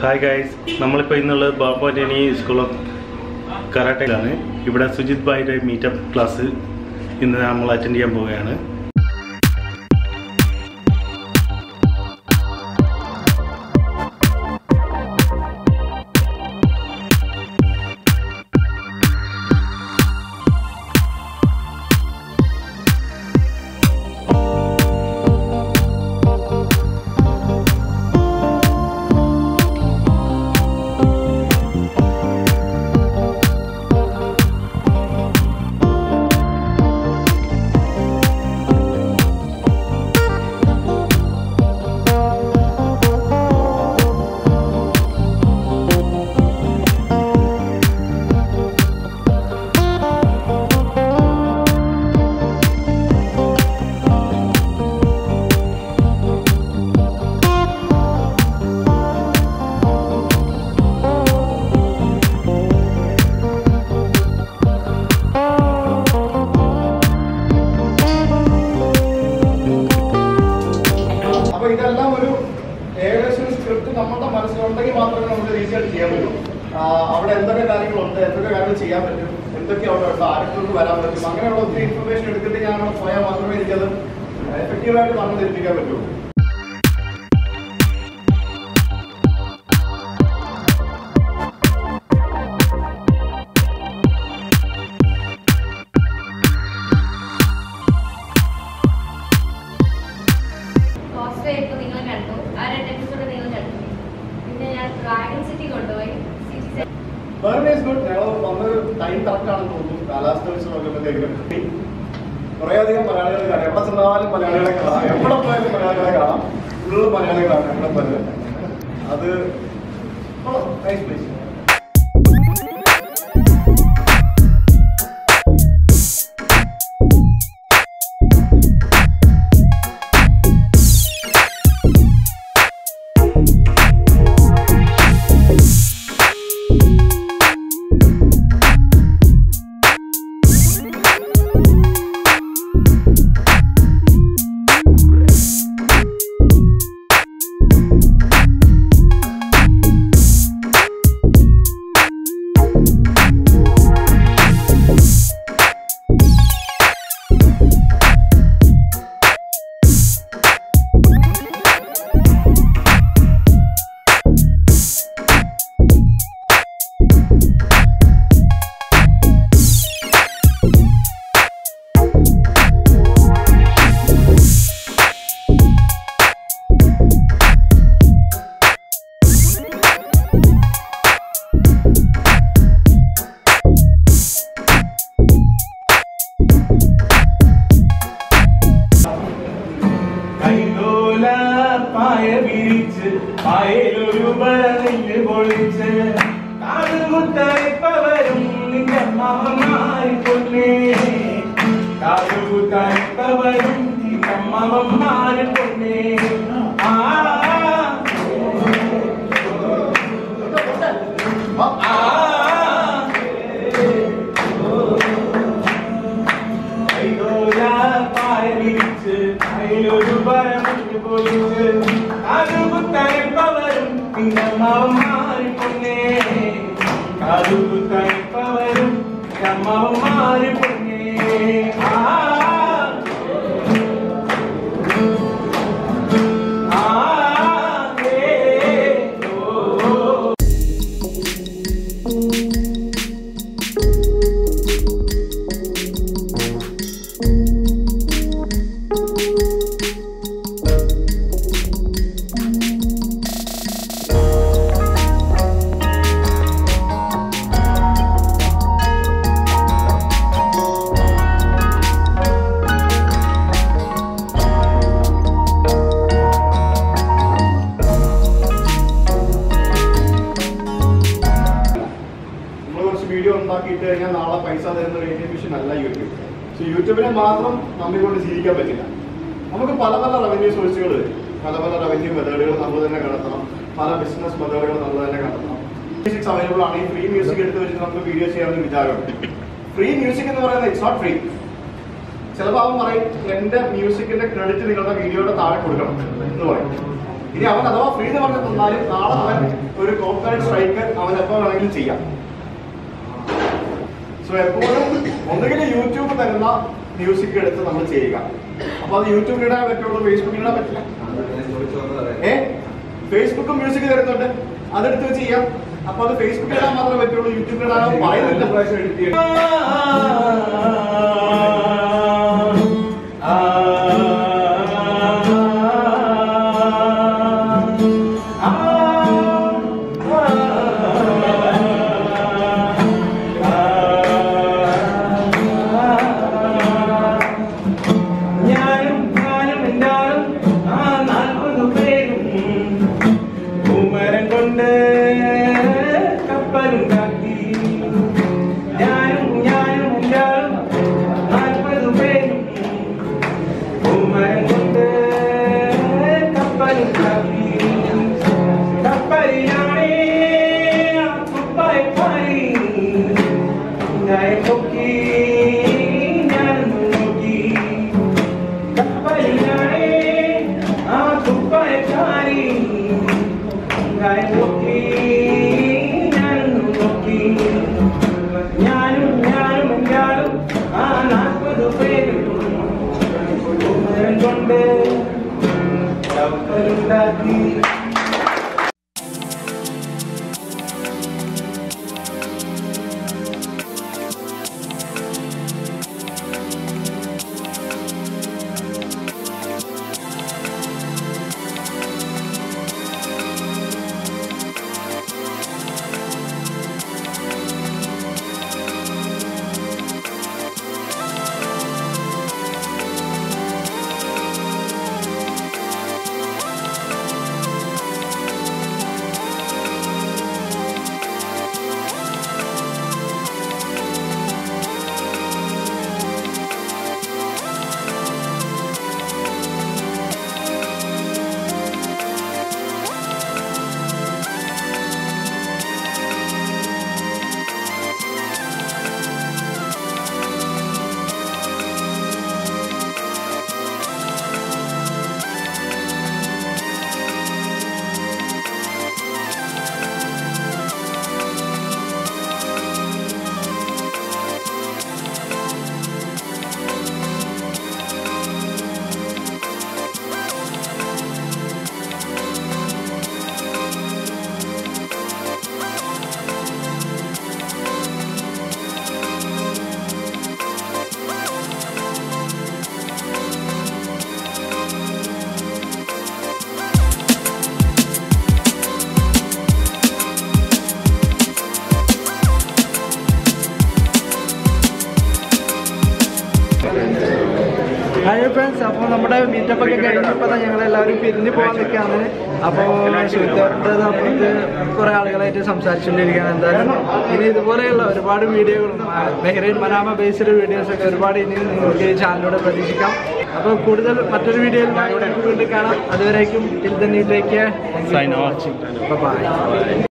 Hi guys നമ്മളിപ്പോൾ ഇന്നുള്ളത് ബാബാറ്റനി school of കരാട്ടയിലാണ് ഇവിടെ സുജിത് ഭായിയുടെ മീറ്റപ്പ് ക്ലാസ് ഇന്ന് നമ്മൾ അറ്റൻഡ് ചെയ്യാൻ പോവുകയാണ് അപ്പൊ ഇതെല്ലാം ഒരു ഏകദേശം സ്ക്രിപ്റ്റ് നമ്മുടെ മനസ്സിലുണ്ടെങ്കിൽ മാത്രമേ നമുക്ക് ഈസിയായിട്ട് ചെയ്യാൻ പറ്റൂ ആ, അവിടെ എന്തൊക്കെ കാര്യങ്ങളുണ്ട് എന്തൊക്കെ കാര്യങ്ങൾ ചെയ്യാൻ പറ്റും എന്തൊക്കെ അവിടെ ഉണ്ട് ആരൊക്കെ വരാൻ പറ്റും അങ്ങനെയുള്ള ഒത്തിരി ഇൻഫർമേഷൻ എടുത്തിട്ട് ഞാൻ അവിടെ പോയാൽ മാത്രമേ എനിക്കത് എഫക്റ്റീവായിട്ട് പറഞ്ഞു ധരിപ്പിക്കാൻ പറ്റൂ കോസ്റ്റ് ഇപ്പോൾ നിങ്ങൾ കണ്ടു ആ രണ്ട് എപ്പിസോഡ് നിങ്ങൾ കണ്ടു പിന്നെ ഞാൻ ഡ്രാഗൺ സിറ്റി കൊണ്ടുപോയി സിറ്റി വെറുതെ ഇസ് ഗുഡ് ഞങ്ങൾ വന്ന് ടൈം കറക്റ്റ് ആണെന്ന് തോന്നുന്നു കാലാവസ്ഥ വെച്ച് നോക്കുമ്പോഴത്തേക്കും കുറേ അധികം മലയാളികളെ കാണാം എവിടെ ചെന്നാലും മലയാളികളെ കാണാം എവിടെ പോയാലും മലയാളികളെ കാണാം ഫുള്ള് മലയാളികളാണ് എവിടെ പോയാലും അത് നൈസ് പ്ലേസ് കൈതോല പായ വിരിച്ച് പായലൊരു നെല്ല് പൊളിച്ച് കാതുകുത്തരിപ്പവരും നിന്റെ മാമന്മാരി പൊന്നേ കാതുകുത്തരിപ്പവരും നിന്റെ മാമന്മാരി പൊന്നേ ആ ആ കൈതോല പായ വിരിച്ച് പായലൊരു നെല്ല് പൊളിച്ച് കാതുകുത്തരിപ്പവരും നിന്റെ മാമന്മാരി പൊന്നേ കാതുകുത്തരിപ്പവരും നിന്റെ മാമന്മാരി പൊന്നേ ആ ആ ഏ ഓ നമ്മൾ കുറച്ച് വീഡിയോ ഉണ്ടാക്കിയിട്ട് കഴിഞ്ഞാൽ നാളെ പൈസ തരുന്ന ഒരു എക്സിബിഷൻ അല്ല യൂട്യൂബ് പക്ഷെ യൂട്യൂബിനെ മാത്രം നമ്മെ കൊണ്ട് ജീവിക്കാൻ പറ്റില്ല നമുക്ക് പല പല റവന്യൂ സോഴ്സുകൾ പല പല റവന്യൂ മെത്തേഡുകൾ നമ്മൾ തന്നെ കണ്ടെത്തണം പല ബിസിനസ് മെത്തേഡുകൾ നമ്മൾ തന്നെ കണ്ടെത്തണം മ്യൂസിക്സ് അവൈലബിൾ ആണ് ഈ ഫ്രീ മ്യൂസിക് എടുത്ത് വെച്ചിട്ട് നമുക്ക് വീഡിയോ ചെയ്യാമെന്ന് വിചാരമുണ്ട് ഫ്രീ മ്യൂസിക് എന്ന് പറയുന്നത് ഇറ്റ്സ് നോട്ട് ഫ്രീ ചിലപ്പോൾ അവൻ പറയും എന്റെ മ്യൂസിക്കിന്റെ ക്രെഡിറ്റ് നിങ്ങളുടെ വീഡിയോയുടെ താഴെ കൊടുക്കണം എന്ന് പറയും ഇനി അവൻ അഥവാ ഫ്രീ എന്ന് പറഞ്ഞ് തന്നാലും നാളെ അവൻ ഒരു കോപ്പറേറ്റ് സ്ട്രൈക്ക് അവൻ എപ്പോ വേണമെങ്കിലും ചെയ്യാം സോ എപ്പോഴും ഒന്നുകിൽ യൂട്യൂബ് തരുന്ന മ്യൂസിക് എടുത്ത് നമ്മൾ ചെയ്യുക അപ്പൊ അത് യൂട്യൂബിൽ ഇടാൻ പറ്റുള്ളൂ ഫേസ്ബുക്കിൽ ഇടാൻ പറ്റില്ല ഏ ഫേസ്ബുക്കും മ്യൂസിക് തരുന്നുണ്ട് അതെടുത്ത് വെച്ച് ചെയ്യാം അപ്പൊ അത് ഫേസ്ബുക്കിൽ ഇടാൻ മാത്രമേ പറ്റുള്ളൂ യൂട്യൂബിൽ ഇടാൻ പറയുന്നില്ല ഞാനും ഞാനും എല്ലാരും ആ നാൽപ്പത് പേരും കുമരൻ കൊണ്ട് കപ്പലുണ്ടാക്കി ഞാനും ഞാനും എല്ലാരും നാൽപ്പത് പേരും കുമരൻ കൊണ്ട് കപ്പലുണ്ടാക്കി കപ്പലിനാണേ ആ കുപ്പായ പാരി ഞാൻ പൊക്കി ഞാൻ നോക്കി കപ്പലിനാണേ ആ കുപ്പായക്കാരി ഞാൻ നോക്കി ഞാൻ നോക്കി ഞാനും ഞാനും ഞാനും ആ നാൽപ്പത് പേരും കുമരൻ കൊണ്ട് കപ്പലുണ്ടാക്കി ഹായ് ഫ്രണ്ട്സ് അപ്പോൾ നമ്മുടെ മീറ്റപ്പ് ഒക്കെ കഴിഞ്ഞപ്പോൾ ഞങ്ങൾ എല്ലാവരും പിരിഞ്ഞ് പോകാൻ നിൽക്കുകയാണ് അപ്പോൾ ശുദ്ധരുടെ അപ്പുറത്ത് കുറേ ആളുകളായിട്ട് സംസാരിച്ചുകൊണ്ടിരിക്കുകയാണ് എന്തായാലും ഇനി ഇതുപോലെയുള്ള ഒരുപാട് വീഡിയോകളും ബഹ്റൈൻ മനാമ ബേസ്ഡ് വീഡിയോസൊക്കെ ഒരുപാട് ഇനി നിങ്ങൾക്ക് ഈ ചാനലിലൂടെ പ്രതീക്ഷിക്കാം അപ്പോൾ കൂടുതൽ മറ്റൊരു വീഡിയോയിൽ വീണ്ടും കാണാം അതുവരേക്കും ഇതിൽ തന്നെ ഇതിലേക്ക് Sign off. ബൈ